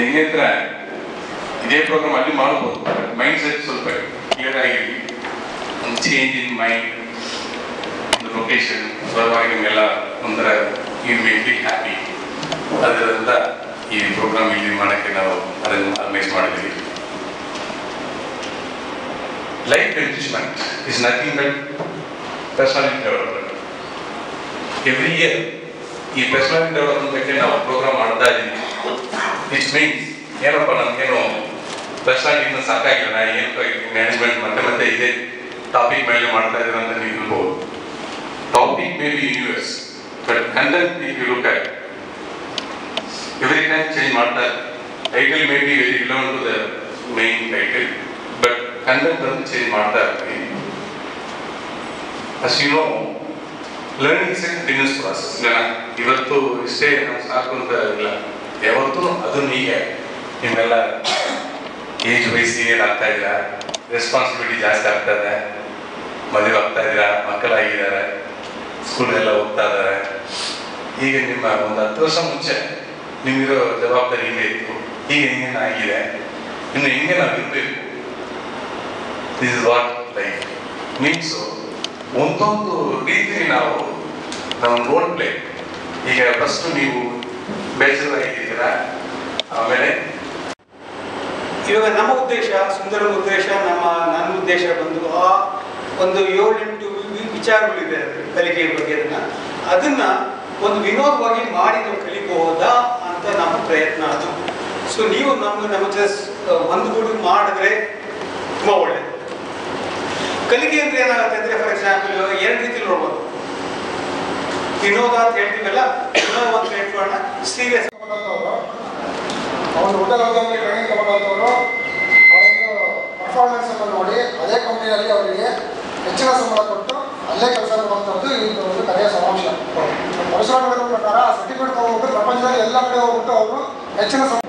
ಹೆಂಗೆ ಅಂದ್ರೆ ಇದೇ ಪ್ರೋಗ್ರಾಮ್ ಅಲ್ಲಿ ಮಾಡ್ಬೋದು ಮೈಂಡ್ ಸೆಟ್ ಸ್ವಲ್ಪ ಕ್ಲಿಯರ್ ಆಗಿರಲಿ ಒಂದು ಚೇಂಜ್ ಇನ್ ಮೈಂಡ್ ಒಂದು ಲೊಕೇಶನ್ ಬರುವಾಗ ನಿಮಗೆಲ್ಲ ಒಂಥರ ಯು ಮೇಕ್ ಬಿ ಹ್ಯಾಪಿ ಅದರಿಂದ ಈ ಪ್ರೋಗ್ರಾಮ್ ಇಲ್ಲಿ ಮಾಡೋಕ್ಕೆ ನಾವು ಅದನ್ನು ಆರ್ಗನೈಸ್ ಮಾಡಿದ್ವಿ life enrichment is nothing but personality development every year ಈ ಪರ್ಸನಾಲಿಟಿ ಡೆವಲಪ್ಮೆಂಟ್ ಬಗ್ಗೆ ನಾವು ಪ್ರೋಗ್ರಾಮ್ ಮಾಡ್ತಾ ಇದ್ದೀವಿ ಇಟ್ಸ್ ಮೀನ್ಸ್ ಏನಪ್ಪ ನಮಗೇನು ಪರ್ಸನಾಲಿಟಿ ಇನ್ನೂ ಸಾಕಾಗಿಲ್ಲ ನಾ ಏನು ಮ್ಯಾನೇಜ್ಮೆಂಟ್ ಮತ್ತೆ ಮತ್ತೆ ಇದೇ ಟಾಪಿಕ್ ಮೇಲೆ ಮಾಡ್ತಾ ಇದ್ದೀರ ಅಂತ ನೀವು ಇರ್ಬೋದು topic may be universe but content if you look at every time change ಮಾಡ್ತಾ title may be very relevant to the main title but content ಅಂತ ಚೇಂಜ್ ಮಾಡ್ತಾ ಇರ್ತೀವಿ as you know learning is continuous process ಇಲ್ಲ ಇವತ್ತು ಇಷ್ಟೇ ನಾವು ಸಾಕು ಅಂತ ಇಲ್ಲ ಯಾವತ್ತೂ ಅದನ್ನು ಹೀಗೆ ನಿಮ್ಮೆಲ್ಲ ಏಜ್ ವಯಸ್ಸಿಗೆ ಏನಾಗ್ತಾ ಇದ್ದೀರಾ ರೆಸ್ಪಾನ್ಸಿಬಿಲಿಟಿ ಜಾಸ್ತಿ ಆಗ್ತಾ ಇದೆ ಮದುವೆ ಆಗ್ತಾ ಇದ್ದೀರಾ ಮಕ್ಕಳಾಗಿದ್ದಾರೆ ಸ್ಕೂಲೆಲ್ಲ ಹೋಗ್ತಾ ಇದ್ದಾರೆ ಈಗ ನಿಮ್ಮ ಒಂದು ಹತ್ತು ವರ್ಷ ಮುಂಚೆ ನಿಮ್ಗಿರೋ ಜವಾಬ್ದಾರಿ ಹಿಂಗೆ ಇತ್ತು ಈಗ ಹೆಂಗೇನು ಆಗಿದೆ ಇನ್ನು ಹೆಂಗೆ ನಾವು ಇರಬೇಕು this is what life means ಒಂದೊಂದು ರೀತಿಯಲ್ಲಿ ನಾವು ನಮ್ಮ ರೋಲ್ ಪ್ಲೇ ಈಗ ಫಸ್ಟ್ ನೀವು ಬೇಸರವಾಗಿದ್ದೀರಾ ಆಮೇಲೆ ಇವಾಗ ನಮ್ಮ ಉದ್ದೇಶ ಸುಂದರ ಉದ್ದೇಶ ನಮ್ಮ ನನ್ನ ಉದ್ದೇಶ ಬಂದು ಆ ಒಂದು ಏಳೆಂಟು ವಿ- ವಿಚಾರಗಳಿದೆ ಅದ್ರಲ್ಲಿ ಕಲಿಕೆಯ ಬಗ್ಗೆ ಅದನ್ನ ಅದನ್ನ ಒಂದು ವಿನೋದವಾಗಿ ಮಾಡಿ ನಾವು ಕಲಿಬಹುದಾ ಅಂತ ನಮ್ಮ ಪ್ರಯತ್ನ ಅದು ಸೊ ನೀವು ನಮ್ಮ ನಮ್ಮ ಜಸ್ಟ್ ಒಂದುಗೂಡು ಮಾಡಿದ್ರೆ ತುಂಬಾ ಒಳ್ಳೇದು ಕಲಿಕೆ ಅಂದ್ರೆ ಏನಾಗುತ್ತೆ ಅಂದ್ರೆ ಫಾರ್ ಎಕ್ಸಾಂಪಲ್ ಎರಡು ರೀತಿಲಿ ನೋಡ್ಬೋದು ವಿನೋದ ಅಂತ ಹೇಳ್ತೀವಲ್ಲ ವಿನೋದ ಅಂತ ಹೇಳ್ಕೊಳ್ಳೋಣ ಸೀರಿಯಸ್ ಅವನು ಹೋಟೆಲ್ ಹೋದಂಗೆ ಟ್ರೈನಿಂಗ್ ತಗೊಂಡವರು ಅವರೊಂದು ಪರ್ಫಾರ್ಮೆನ್ಸ್ ಅನ್ನು ನೋಡಿ ಅದೇ ಕಂಪ್ನಿಯಲ್ಲಿ ಅವರಿಗೆ ಹೆಚ್ಚಿನ ಸಂಬಳ ಕೊಟ್ಟು ಅಲ್ಲೇ ಕೆಲಸ ಮಾಡುವಂಥದ್ದು ಇದು ಒಂದು ಕರೆಯ ಸಮಾಂಶ ಪರಶುರಾಮ ಪ್ರಕಾರ ಸರ್ಟಿಫಿಕೇಟ್ ತಗೊಂಡ್ಬಿಟ್ಟು ಪ್ರಪಂಚದಲ್ಲಿ ಎಲ್ಲ ಕಡೆ ಹೋಗ್ಬಿಟ್ಟು ಅವರು ಹೆಚ್ಚಿನ ಸಂಬಳ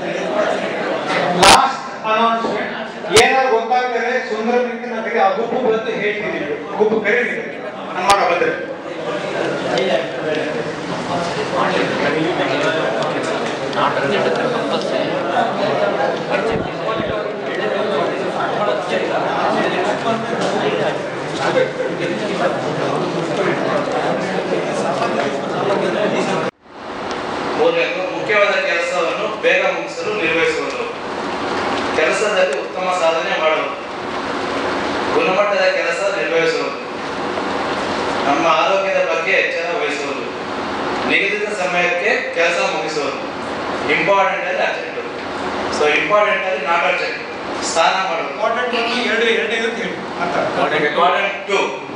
ಲಾಸ್ಟ್ ಅನೌನ್ಸ್ಮೆಂಟ್ ಏನಾದ್ರು ಗೊತ್ತಾಗ್ತಾರೆ ಸುಂದರ ನಗರಿ ಆ ಗುಂಪು ಬಂದು ಹೇಳ್ತಿದ್ದೀವಿ ಗುಂಪು ಕರೀರಿ ಅನ್ಮಾಡ ಬಂದ್ರೆ ಮೂರನೇದು ಮುಖ್ಯವಾದ ಕೆಲಸವನ್ನು ಬೇಗ ಮುಗಿಸಲು ನಿರ್ವಹಿಸುವುದು ಕೆಲಸದಲ್ಲಿ ಉತ್ತಮ ಸಾಧನೆ ಮಾಡುವುದು ಗುಣಮಟ್ಟದ ಕೆಲಸ ನಿರ್ವಹಿಸುವುದು ನಮ್ಮ ಆರೋಗ್ಯದ ಬಗ್ಗೆ ಎಚ್ಚರ ವಹಿಸುವುದು ನಿಗದಿತ ಸಮಯಕ್ಕೆ ಕೆಲಸ ಮುಗಿಸುವುದು ಇಂಪಾರ್ಟೆಂಟ್ ಅಲ್ಲಿ ಅರ್ಜೆಂಟ್ ಸೊ ಇಂಪಾರ್ಟೆಂಟ್ ಅಲ್ಲಿ ನಾಟ್ ಅರ್ಜೆಂಟ್ ಸ್ನಾನ ಮಾಡುವುದು ಇಂಪಾರ್ಟೆಂಟ್ ಒಂದು ಎರಡು ಎರಡನೇದು ಅಂತ ಹೇಳಿ ಅಂತ ಇಂಪಾರ್ಟೆಂಟ್ ಟು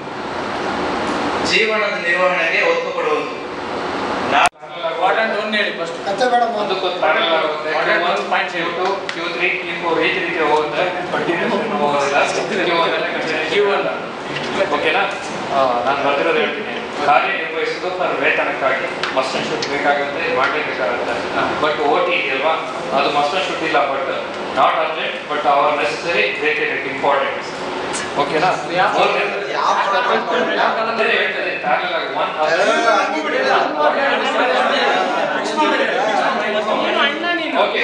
ಜೀವನದ ನಿರ್ವಹಣೆಗೆ ಒತ್ತು ಕೊಡುವುದು ಕ್ವಾಡ್ರೆಂಟ್ ಒನ್ ಹೇಳಿ ಫಸ್ಟ್ ಕಚ್ಚೆ ಬೇಡ ಒಂದಕ್ಕೊಂದು ಪ್ಯಾನಲ್ ಆಗುತ್ತೆ one point zero two Q three Q four ಈ ರೀತಿ ಹೋಗುತ್ತೆ ಕಂಟಿನ್ಯೂಸ್ ಹೋಗೋದಿಲ್ಲ ಕ್ಯೂ ಒನ್ ಕ್ಯೂ ಒನ್ ಓಕೆನಾ ನಾನು ಬರ್ತಿರೋದು ಹೇಳ್ತೀನಿ ಕಾರ್ಯ ನಿರ್ವಹಿಸೋದು ಫರ್ ವೇತನಕ್ಕಾಗಿ ಮಸ್ಟ್ ಅಂಡ್ ಶುಡ್ ಬೇಕಾಗುತ್ತೆ ಮಾಡಲೇಬೇಕಾಗುತ್ತೆ ಬಟ್ ಓ ಟಿ ಇದೆಯಲ್ವಾ ಅದು ಮಸ್ಟ್ ಅಂಡ್ ಶುಡ್ ಇಲ್ಲ but not urgent but our necessary rate it important ಓಕೆನಾ ಅದೇ ಹೇಳ್ತದೆ ಪ್ಯಾನಲ್ ಆಗಿ one okay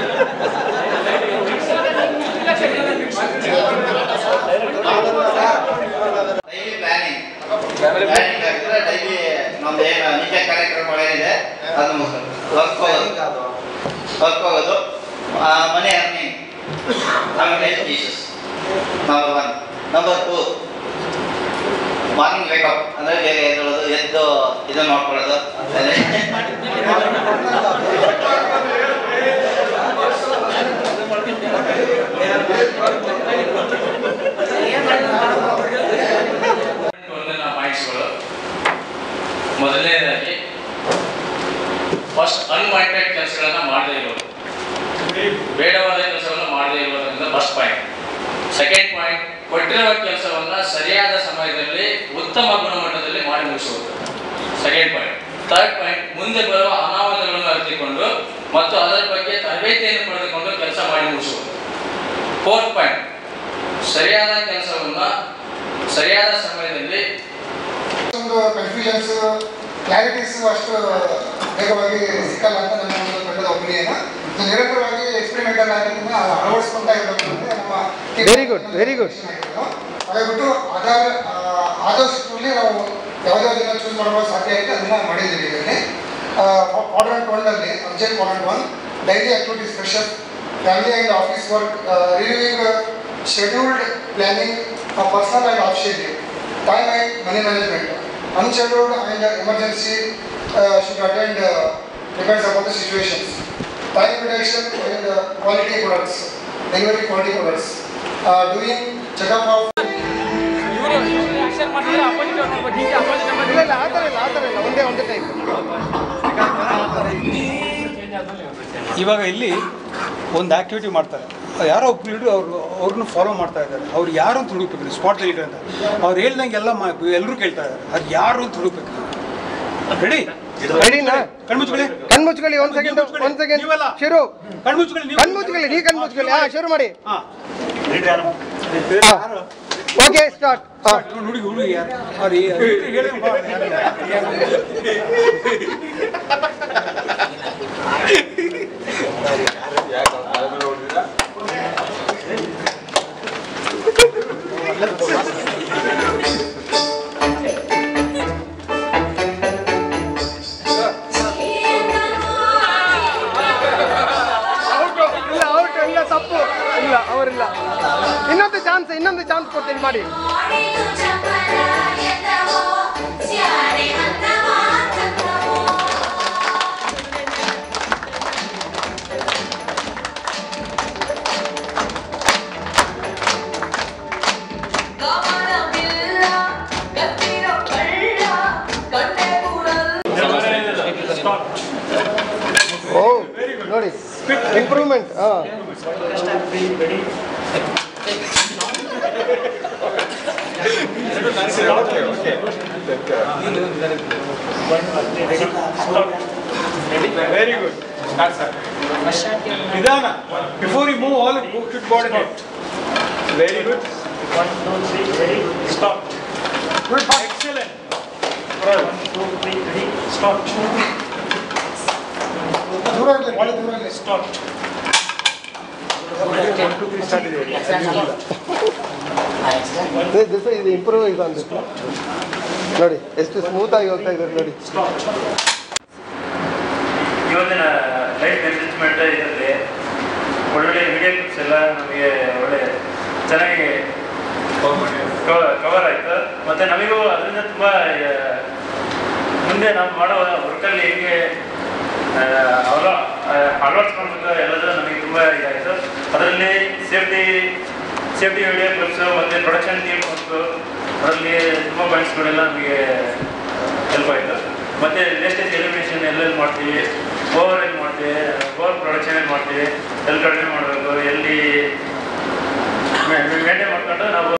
daily planning planning ಆಗಿದ್ರೆ ಡೈಲಿ ನಮ್ದು ಏನು ನಿತ್ಯ ಕಾರ್ಯಕ್ರಮಗಳೇನಿದೆ ಅದನ್ನ ವರ್ಕ್ ಹೋಗೋದು ವರ್ಕ್ ಹೋಗೋದು ಮನಿ ಅರ್ನಿಂಗ್ ಆಮೇಲೆ education number one number two morning wake up ಅಂದ್ರೆ ಬೇಗ ಎದ್ದೇಳೋದು ಎದ್ದು ಇದನ್ನ ನೋಡ್ಕೊಳ್ಳೋದು ಒಂದನ್ನ ಪಾಯಿಂಟ್ಸ್ಗಳು ಮೊದಲನೇದಾಗಿ ಫಸ್ಟ್ ಅನ್ವಾಂಟೆಡ್ ಕೆಲಸಗಳನ್ನ ಮಾಡದೇ ಇರೋದು ಬೇಡವಾದ ಕೆಲಸವನ್ನು ಮಾಡದೇ ಇರುವುದರಿಂದ ಫಸ್ಟ್ ಪಾಯಿಂಟ್ ಸೆಕೆಂಡ್ ಪಾಯಿಂಟ್ ಕೊಟ್ಟಿರುವ ಕೆಲಸವನ್ನ ಸರಿಯಾದ ಸಮಯದಲ್ಲಿ ಉತ್ತಮ ಗುಣಮಟ್ಟದಲ್ಲಿ ಮಾಡಿ ಮುಗಿಸುವುದು ಸೆಕೆಂಡ್ ಪಾಯಿಂಟ್ ಥರ್ಡ್ ಪಾಯಿಂಟ್ ಮುಂದೆ ಬರುವ ಅನಾಹುತಗಳನ್ನು ಅರಿತುಕೊಂಡು ಮತ್ತು ಅದರ ಬಗ್ಗೆ ತರಬೇತಿಯನ್ನು ಪಡೆದುಕೊಂಡು ಕೆಲಸ ಮಾಡಿ ಮುಗಿಸುವುದು ಫೋರ್ತ್ ಪಾಯಿಂಟ್ ಸರಿಯಾದ ಕೆಲಸವನ್ನ ಸರಿಯಾದ ಸಮಯದಲ್ಲಿ ಒಂದು ಕನ್ಫ್ಯೂಷನ್ಸ್ ಕ್ಲಾರಿಟೀಸ್ ಅಷ್ಟು ಬೇಗವಾಗಿ ಸಿಕ್ಕಲ್ಲ ಅಂತ ನನ್ನ ಒಂದು ತಂಡದ ಒಪಿನಿಯನ್ ಇದು ನಿರಂತರವಾಗಿ ಎಕ್ಸ್ಪೆರಿಮೆಂಟಲ್ ಆಗಿರೋದ್ರಿಂದ ಅದು ಅಳವಡಿಸ್ಕೊಂತ ಇರಬೇಕು ಅಂದರೆ ನಮ್ಮ Very good, very good. ಹಾಗಾಗ್ಬಿಟ್ಟು ಆಧಾರ ಆ, ಆದಷ್ಟರಲ್ಲಿ ನಾವು ಯಾವುದ್ಯಾವುದನ್ನ ಚೂಸ್ ಮಾಡಲು ಸಾಧ್ಯ ಇದೆ ಅದನ್ನ ಮಾಡಿದ್ದೀವಿ ಇದರಲ್ಲಿ ಕ್ವಾಡ್ರೆಂಟ್ ಒನ್ನಲ್ಲಿ object quadrant one daily activities fresher family and office work reviewing scheduled planning personal and of schedule time and money management unscheduled and emergency should attend depends upon the situations time reduction and uh, quality products, delivery quality products, uh, doing checkup of ಇಲ್ಲ ಇಲ್ಲ ಆ ಥರ ಇಲ್ಲ ಆ ಥರ ಇಲ್ಲ ಒಂದೇ ಒಂದೇ ಟೈಪ್ ಇವಾಗ ಇಲ್ಲಿ ಒಂದು ಆಕ್ಟಿವಿಟಿ ಮಾಡ್ತಾರೆ ಯಾರೋ ಒಬ್ಬ ಲೀಡ್ರು ಅವ್ರು ಅವ್ರನ್ನ ಫಾಲೋ ಮಾಡ್ತಾ ಇದ್ದಾರೆ ಅವ್ರು ಯಾರು ಅಂತ ಹುಡುಕ್ಬೇಕು ಸ್ಪಾಟ್ ಲೀಡರ್ ಅಂತ ಅವ್ರು ಹೇಳ್ದಂಗೆಲ್ಲ ಮಾ ಎಲ್ಲರೂ ಕೇಳ್ತಾ ಇದ್ದಾರೆ ಅದು ಯಾರು ಅಂತ ಹುಡುಕ್ಬೇಕು ರೆಡಿ ರೆಡಿನಾ ಕಣ್ಮುಚ್ಕೊಳ್ಳಿ ಕಣ್ ಮುಚ್ಕೊಳ್ಳಿ ಒಂದ್ ಸೆಕೆಂಡ್ ಒಂದ್ ಸೆಕೆಂಡ್ ನೀವಲ್ಲ. ಶುರು ಕಣ್ಮುಚ್ಕೊಳ್ಳಿ ನೀವು ಕಣ್ ಮುಚ್ಕೊಳ್ಳಿ ನೀ ಕಣ್ ಮುಚ್ಕೊಳ್ಳಿ ಹಾ ಶುರು ಮಾಡಿ ಹಾಂ ಓಕೆ ಸ್ಟಾರ್ಟ್ ಹಾ ಹುಡುಗಿ ಹುಡುಗಿ ಯಾರು ಅವ್ರು ಈ- ಹೇಳಿ ಬಾ, ಯಾರು? ಇಲ್ಲ ಔಟ್ ಇಲ್ಲ ತಪ್ಪು ಇಲ್ಲ ಅವರಿಲ್ಲ ಇನ್ನೊಂದು ಚಾನ್ಸ್ ಇನ್ನೊಂದು ಚಾನ್ಸ್ ಕೊಡ್ತೀನಿ ಮಾಡಿ ಓ ನೋಡಿ ಇಂಪ್ರೂವ್ಮೆಂಟ್ ಹಾ ವೆರಿ ಗುಡ್ ನಿಧಾನ before you move all should coordinate very good One, two, three, ready, stop. Excellent One, two, three, ready, stop. ದೂರ ಇರಲಿ ಭಾಳ ದೂರ ಇರಲಿ Stop. ದಿಸ್ ಇದು ಇಂಪ್ರೂವ್ ಇದೆ ಅಂದಿತ್ತು ನೋಡಿ ಎಷ್ಟು ಸ್ಮೂತ್ ಆಗಿ ಹೋಗ್ತಾ ಇದ್ದಾರೆ ನೋಡಿ ಇವತ್ತಿನ ಲೈಫ್ ಮ್ಯಾನೇಜ್ಮೆಂಟ್ ಇದರಲ್ಲಿ ಒಳ್ಳೊಳ್ಳೆ ವಿಡಿಯೋ ಕ್ಲಿಪ್ಸ್ ಎಲ್ಲ ನಮಗೆ ಒಳ್ಳೆ ಚೆನ್ನಾಗಿ ಕವರ್ ಆಯಿತು ಮತ್ತು ನಮಗೂ ಅದರಿಂದ ತುಂಬ ಮುಂದೆ ನಾವು ಮಾಡೋ ವರ್ಕಲ್ಲಿ ಹೇಗೆ ಅವರ ಅಳವಡಿಸ್ಕೊಳ್ಬೇಕು ಎಲ್ಲದೂ ನಮಗೆ ತುಂಬ ಇದಾಯಿತು ಅದರಲ್ಲಿ ಸೇಫ್ಟಿ ಸೇಫ್ಟಿ ವಿಡಿಯೋ ಕ್ಲಿಪ್ಸು ಮತ್ತು ಪ್ರೊಡಕ್ಷನ್ ಟೀಮ್ ವರ್ಕು ಅದರಲ್ಲಿ ತುಂಬ ಪಾಯಿಂಟ್ಸ್ಗಳೆಲ್ಲ ನಮಗೆ ಹೆಲ್ಪ್ ಆಯಿತು ಮತ್ತು ವೇಸ್ಟೇಜ್ ಎಲಿಮಿನೇಷನ್ ಎಲ್ಲೆಲ್ಲಿ ಮಾಡ್ತೀವಿ ಓವರ್ ಎಲ್ಲಿ ಮಾಡ್ತೀವಿ ಓವರ್ ಪ್ರೊಡಕ್ಷನ್ ಎಲ್ಲಿ ಮಾಡ್ತೀವಿ ಎಲ್ಲಿ ಕಡಿಮೆ ಮಾಡಬೇಕು ಎಲ್ಲಿ ಮೇಂಟೈನ್ ಮಾಡ್ಕೊಂಡು ನಾವು